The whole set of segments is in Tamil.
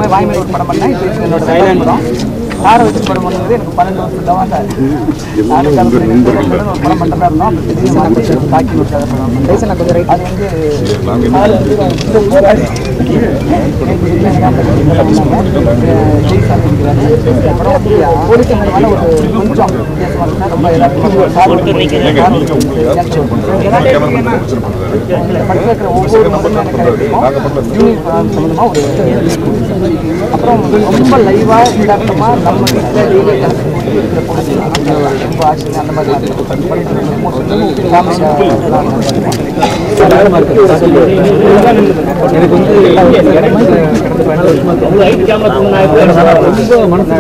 ஏற்கனவே வாய்மொழி ஒரு படம் பண்ணேன் இப்போ என்னோட சைலண்ட் படம் சாரை வச்சு படம் பண்ணும்போது எனக்கு பன்னெண்டு வருஷம் தான் சார் நானும் கலந்து ஒரு படம் பண்ணுறதா இருந்தோம் அப்போ திடீர்னு வந்து தாக்கி ஒரு கதை படம் பண்ணேன். அது வந்து அதுல வந்து இந்த போராடி போலீஸ் மேல ஒரு கொஞ்சம் வித்தியாசமா இருக்குன்னா ரொம்ப எல்லாருக்கும் ஒரு சார் படிக்க வைக்கிற ஒவ்வொரு முதல்ல எனக்கு கிடைக்கும் யூனிஃபார்ம் சம்மந்தமா ஒரு அப்புறம் ரொம்ப லைவா யதார்த்தமா நம்ம வீட்டில் டெய்லி கலந்து இருக்கிற பொண்ணு ரொம்ப ஆக்ஷன் அந்த மாதிரி எனக்கு வந்து எல்லா கடந்த பதினாலு வருஷமா ரொம்ப மனசுக்கு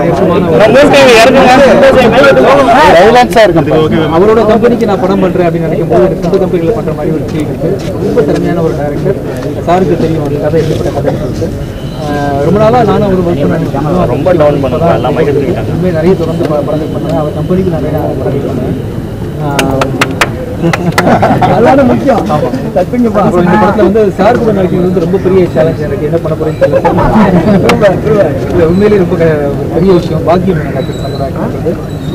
கஷ்டமான அவரோட கம்பெனிக்கு நான் படம் பண்றேன் அப்படின்னு நினைக்கும் போது எனக்கு சொந்த கம்பெனியில் பண்ற மாதிரி ஒரு ஃபீல் இருக்கு ரொம்ப திறமையான ஒரு டைரக்டர் சாருக்கு தெரியும் ஒரு கதை எப்படிப்பட்ட கதைன்னு சொல்லிட்டு ஆஹ் ரொம்ப நாளா நானும் அவர் ஒர்க் பண்ண நினைக்கிறேன் ரொம்ப டவுன் பண்ணுறேன் உண்மையை நிறைய தொடர்ந்து ப- படங்கள் பண்ணுறேன் அவர் கம்பெனிக்கு நான் நிறைய படங்கள் பண்ணேன் ஆஹ் அதான முக்கியம் அப்புறம் இந்த படத்துல வந்து சார் கூட நடிக்கிறது வந்து ரொம்ப பெரிய சேலஞ்ச் எனக்கு என்ன பண்ண போறேன்னு தெரியல இல்ல, உண்மையிலேயே ரொம்ப க- ஒரு பெரிய விஷயம் பாக்கியம் எனக்கு சொல்றது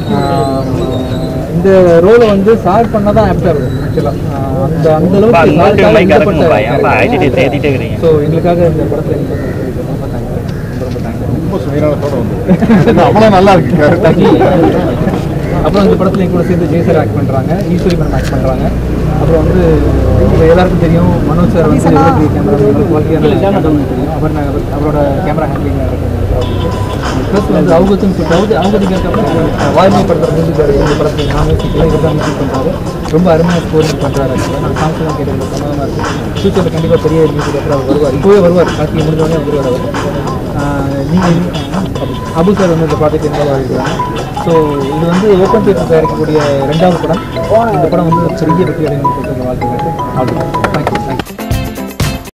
இந்த ரோலை வந்து சார் பண்ணதான் ஆப்டா இருக்கும் ஆக்சுவலா அந்த அந்த அளவுக்கு சாருக்காக எழுதப்பட்ட ஸோ எங்களுக்காக இந்த படத்துல நீங்க பண்ணிருக்கீங்க. ரொம்ப தேங்க்ஸ் ரொம்ப தேங்க்ஸ் ரொம்ப சுயநலத்தோட வந்து அவ்வளோ நல்லா இருக்கு அப்புறம் இந்த படத்துல என் கூட சேர்ந்து ஜெயசர் ஆக்ட் பண்றாங்க ஈஸ்வரி மேடம் ஆக்ட் பண்றாங்க அப்புறம் வந்து உங்க எல்லாருக்கும் தெரியும் மனோஜ் சார் வந்து எவ்வளோ பெரிய கேமரா குவாலிட்டியான தெரியும் அவர் நான் அவர்- அவரோட கேமரா ஹேண்ட்லிங் ப்ளஸ் வந்து அவகத்துன்னு சொல்லிட்டு அவங்க அவங்களுக்கு அப்புறம் வாய்மை படத்தில் முடிஞ்சுக்காரு இந்த படத்தில் நான் மியூசிக்கில் இவர் தான் மியூசிக் பண்ணுறாரு ரொம்ப அருமையாக ஸ்கோரிங் பண்ணுறாரு ஆக்சுவலாக நான் சாங்ஸ் எல்லாம் கேட்டு சம்மந்தமாக இருக்குது ஃபியூச்சரில் கண்டிப்பாக பெரிய மியூசிக் அப்புறம் அவர் வருவார் இப்போவே வருவார் கார்த்திகை முடிஞ்சவொடனே வந்துருவார் அவர் நீங்கள் அபு சார் வந்து இந்த ப்ராஜெக்ட் இன்வால்வ் ஆகிருக்கிறாங்க ஸோ இது வந்து ஓப்பன் தியேட்டர் தயாரிக்கக்கூடிய ரெண்டாவது படம் இந்த படம் வந்து ஒரு பெரிய வெற்றி அடையணும்னு சொல்லிட்டு வாழ்த்துக்கள் தேங்க்யூ தேங்க்யூ